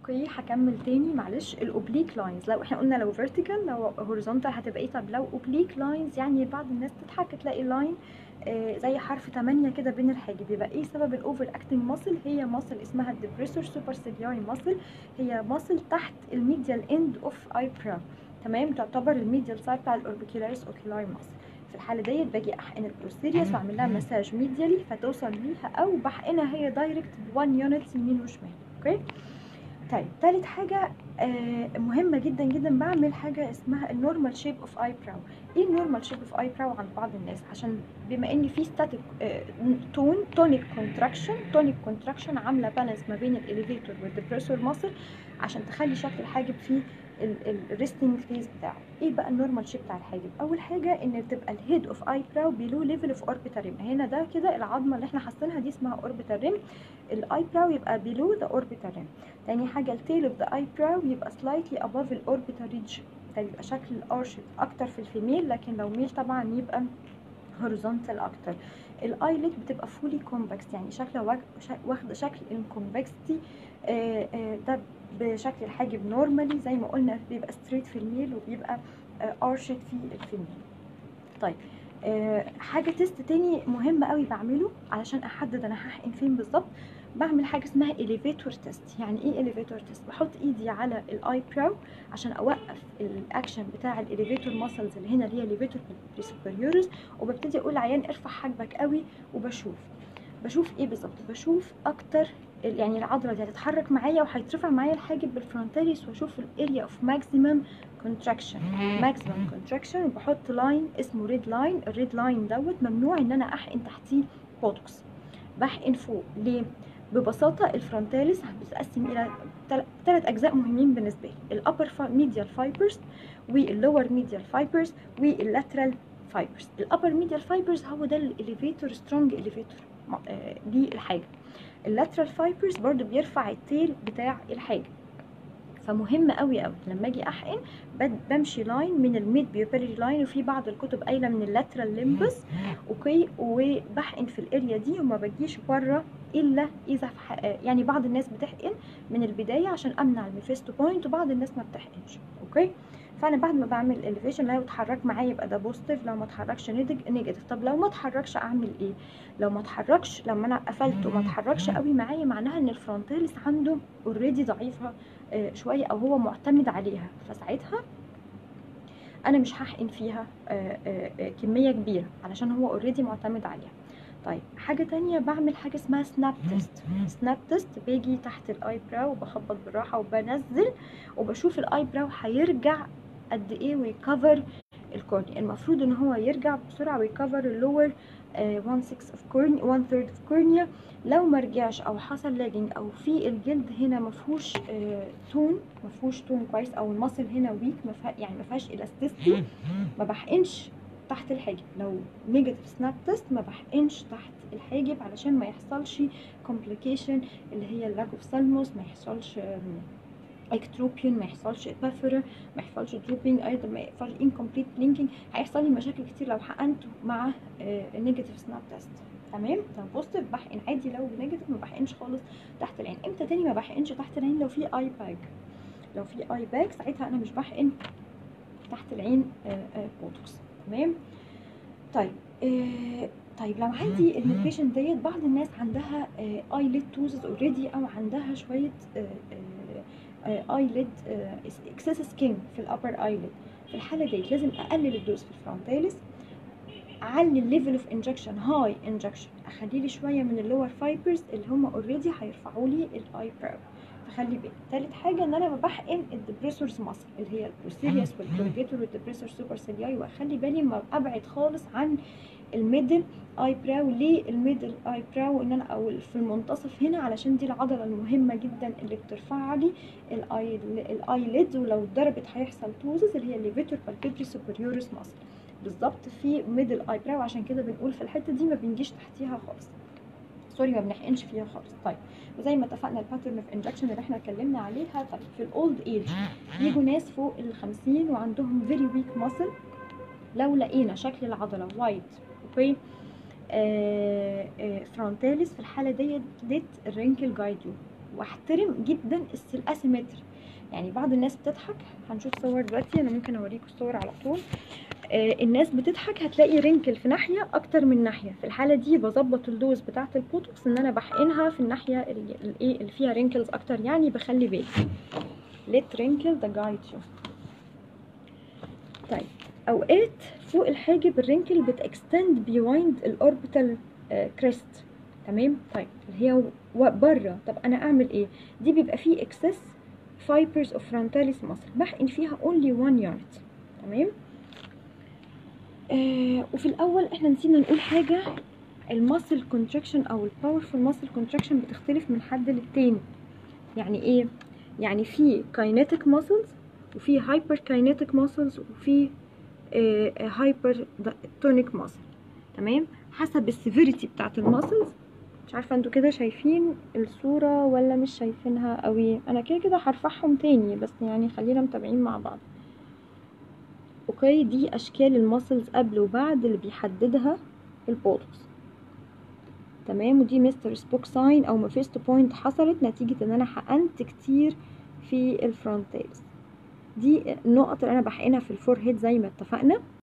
اوكي هكمل تاني معلش الاوبليك لاينز لو احنا قلنا لو فيرتيكال لو هوريزونتال هتبقى ايه طب لو اوبليك لاينز يعني بعض الناس تضحك تلاقي لاين آه زي حرف 8 كده بين الحاجب يبقى ايه سبب الاوفر اكتنج ماسل هي ماسل اسمها الديبريسور سوبر سيلياري ماسل هي ماسل تحت الميديال اند اوف اي براو تمام تعتبر الميديال سايد بتاع الاوربيكولاريس اوكيولاري ماسل في الحاله ديت باجي احقن البروستيريوس واعمل لها مساج ميديالي فتوصل ليها او بحقنها هي دايركت ب1 يونت يمين وشمال اوكي طيب تالت حاجة آه مهمة جدا جدا بعمل حاجة اسمها النورمال شيب اوف اي براو ايه النورمال شيب اوف اي براو عند بعض الناس عشان بما ان في ستاتيك آه تون تونيك كونتراكشن تونيك كونتراكشن عاملة بالانس ما بين الاليفيتور والديبريسور ماسل عشان تخلي شكل الحاجب في الريستنج فيز بتاعه ايه بقى النورمال شيب بتاع الحاجب اول حاجه ان تبقى الهيد اوف اي براو بيلو ليفل اوف اوربيتال ريم هنا ده كده العظمه اللي احنا حاسينها دي اسمها اوربيتال ريم الاي براو يبقى بيلو ذا اوربيتال ريم تاني حاجه التيل اوف ذا اي براو يبقى سلايتلي اباف الاوربيتال ريدج ده يبقى شكل الارش اكتر في الفيميل لكن لو ميل طبعا يبقى هوريزونتال اكتر الايلت بتبقى فولي كونفكس يعني شكلها واخده شكل الكونفكستي ده بشكل الحاجب نورمالي زي ما قلنا بيبقى ستريت في الميل وبيبقى ارشد في الفيميل طيب أه حاجه تيست تاني مهم قوي بعمله علشان احدد انا هحقن فين بالظبط بعمل حاجه اسمها اليفيتور تيست يعني ايه اليفيتور تيست بحط ايدي على الاي براو عشان اوقف الاكشن بتاع الاليفيتور ماسلز اللي هنا اللي هي اليفيتور سوبريورز وببتدي اقول عيان ارفع حاجبك قوي وبشوف بشوف ايه بالظبط بشوف اكتر يعني العضله دي هتتحرك معايا وهيترفع معايا الحاجب بالفرونتاليس واشوف الاريا اوف ماكسيمم كونتراكشن ماكسيمم كونتراكشن وبحط لاين اسمه ريد لاين الريد لاين دوت ممنوع ان انا احقن تحتيه بوتوكس بحقن فوق ليه ببساطه الفرونتاليس بتتقسم الى ثلاث اجزاء مهمين بالنسبه لي الابر ميديال فايبرز واللور ميديال فايبرز واللاترال فايبرز الابر ميديال فايبرز هو ده الاليفيتور سترونج اليفيتور دي الحاجه اللاترال فايبرز برضو بيرفع التيل بتاع الحاجه فمهم قوي قوي لما اجي احقن بمشي لاين من الميد بيوبيلري لاين وفي بعض الكتب قايله من اللاترال ليمبس اوكي وبحقن في الاريا دي وما بجيش بره الا اذا يعني بعض الناس بتحقن من البدايه عشان امنع الميفيستو بوينت وبعض الناس ما بتحقنش اوكي فانا بعد ما بعمل الاليفيشن لو اتحرك معايا يبقى ده بوزيتيف لو ما اتحركش نيجاتيف طب لو ما اتحركش اعمل ايه لو ما اتحركش لما انا قفلته وما اتحركش قوي معايا معناها ان الفرونتاليس عنده اوريدي ضعيفه آه شويه او هو معتمد عليها فساعتها انا مش هحقن فيها آه آه كميه كبيره علشان هو اوريدي معتمد عليها طيب حاجة تانية بعمل حاجة اسمها سناب تيست سناب تيست باجي تحت الاي براو وبخبط بالراحة وبنزل وبشوف الاي براو هيرجع قد ايه ويكفر الكورنيا المفروض ان هو يرجع بسرعه ويكفر اللور 1 6 اوف كورنيا 1 ثيرد اوف كورنيا لو ما رجعش او حصل لاجنج او في الجلد هنا ما فيهوش تون ما فيهوش تون كويس او المصل هنا ويك ما يعني ما فيهاش الاستيستي ما بحقنش تحت الحاجب لو نيجاتيف سناب تيست ما بحقنش تحت الحاجب علشان ما يحصلش كومبليكيشن اللي هي اللاج اوف سالموس ما يحصلش اكتروبيون ما يحصلش بافر ما يحصلش دروبينج ايضا ما يحصلش انكمبليت بلينكينج هيحصل لي مشاكل كتير لو حقنته مع نيجاتيف سناب تيست تمام طب بوزيتيف بحقن عادي لو نيجاتيف ما بحقنش خالص تحت العين امتى تاني ما بحقنش تحت العين لو في اي باك لو في اي باك ساعتها انا مش بحقن تحت العين بوتوكس تمام طيب آه طيب لو عندي البيشنت ديت بعض الناس عندها اي ليد توزز اوريدي او عندها شويه اي ليد اكسس سكين في الابر اي ليد في الحاله ديت لازم اقلل الدوز في الفرونتاليس اعلي الليفل اوف انجكشن هاي انجكشن اخلي لي شويه من اللور فايبرز اللي هم اوريدي هيرفعوا لي الاي براو فخلي بالك تالت حاجه ان انا بحقن الدبريسورز ماسل اللي هي البروسيليوس والكورجيتور والدبريسور سوبر سيلياي واخلي بالي ما ابعد خالص عن الميدل اي براو ليه الميدل اي براو ان انا او في المنتصف هنا علشان دي العضله المهمه جدا اللي بترفع لي الاي الاي ليد ولو اتضربت هيحصل توزز اللي هي الليفيتور بالبيبري سوبريورس ماسل بالظبط في ميدل اي براو عشان كده بنقول في الحته دي ما بنجيش تحتيها خالص سوري ما بنحقنش فيها خالص طيب وزي ما اتفقنا الباترن اوف انجكشن اللي احنا اتكلمنا عليها طيب في الاولد ايج يجوا ناس فوق ال 50 وعندهم فيري ويك ماسل لو لقينا شكل العضله وايت اوكي آه آه فرونتاليس في الحاله ديت ليت الرينكل جايد يو واحترم جدا الاسيمتري يعني بعض الناس بتضحك هنشوف صور دلوقتي انا ممكن اوريكم الصور على طول آه الناس بتضحك هتلاقي رينكل في ناحيه اكتر من ناحيه في الحاله دي بظبط الدوز بتاعه البوتوكس ان انا بحقنها في الناحيه اللي الايه اللي فيها رينكلز اكتر يعني بخلي بالي let wrinkle the guide you طيب اوقات فوق الحاجب الرينكل بتاكستند بيوايند الاوربيتال كريست تمام طيب اللي هي بره طب انا اعمل ايه دي بيبقى فيه اكسس fibers of frontalis muscle بحقن فيها only one yard تمام آه وفي الاول احنا نسينا نقول حاجه الماسل كونتراكشن او الباورفul ماسل كونتراكشن بتختلف من حد للتاني يعني ايه يعني في كاينيتيك ماسلز وفي هايبر كاينيتيك ماسلز وفي هايبر تونيك ماسل تمام حسب السيفيريتي بتاعت الماسلز مش عارفه انتوا كده شايفين الصوره ولا مش شايفينها قوي انا كده كده هرفعهم تاني بس يعني خلينا متابعين مع بعض اوكي دي اشكال الماسلز قبل وبعد اللي بيحددها البوتوكس تمام ودي مستر سبوك ساين او مفيست بوينت حصلت نتيجه ان انا حقنت كتير في الفرونتالز دي النقط اللي انا بحقنها في الفور هيد زي ما اتفقنا